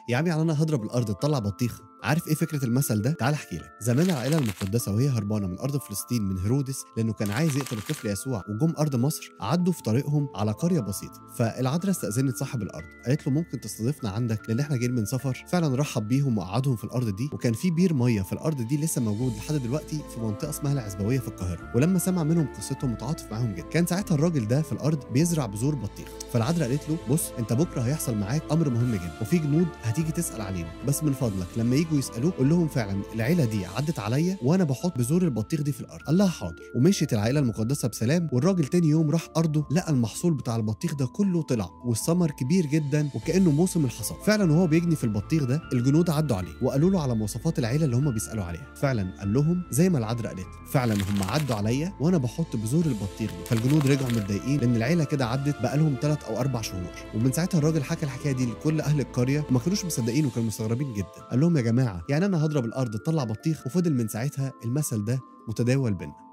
يا عم يعني انا هضرب الارض تطلع بطيخ عارف ايه فكره المثل ده تعال احكي لك زمان العائله المقدسه وهي هربانه من ارض فلسطين من هيرودس لانه كان عايز يقتل الطفل يسوع وجم ارض مصر عدوا في طريقهم على قريه بسيطه فالعذراء استاذنت صاحب الارض قالت له ممكن تستضيفنا عندك لان احنا جايين من سفر فعلا رحب بيهم وقعدهم في الارض دي وكان في بير ميه في الارض دي لسه موجود لحد دلوقتي في منطقه اسمها العزبويه في القاهره ولما سمع منهم قصتهم متعاطف معاهم جدا كان ساعتها الراجل ده في الارض بيزرع بذور بطيخ فالعذراء قالت له بص انت بكره هيحصل معاك امر مهم جدا وفي جنود هتيجي تسال علينا بس من فضلك لما يجوا يسالوك قول لهم فعلا العيله دي عدت عليا وانا بحط بذور البطيخ دي في الارض قال لها حاضر ومشيت العائله المقدسه بسلام والراجل تاني يوم راح ارضه لقى المحصول بتاع البطيخ ده كله طلع والثمر كبير جدا وكانه موسم الحصاد فعلا وهو بيجني في البطيخ ده الجنود عدوا عليه وقالوا له على مواصفات العيله اللي هم بيسالوا عليها فعلا قال لهم زي ما العذراء قالت فعلا هم عدوا عليا وانا بحط بذور البطيخ دي فالجنود رجعوا متضايقين لان العيله كده عدت بقالهم ثلاث او اربع شهور ومن ساعتها الراجل حكى الحكايه دي لكل اهل القريه وما كانوش مصدقين وكانوا مستغربين جدا قال لهم يا جماعه يعني انا هضرب الارض تطلع بطيخ وفضل من ساعتها المثل ده متداول بينا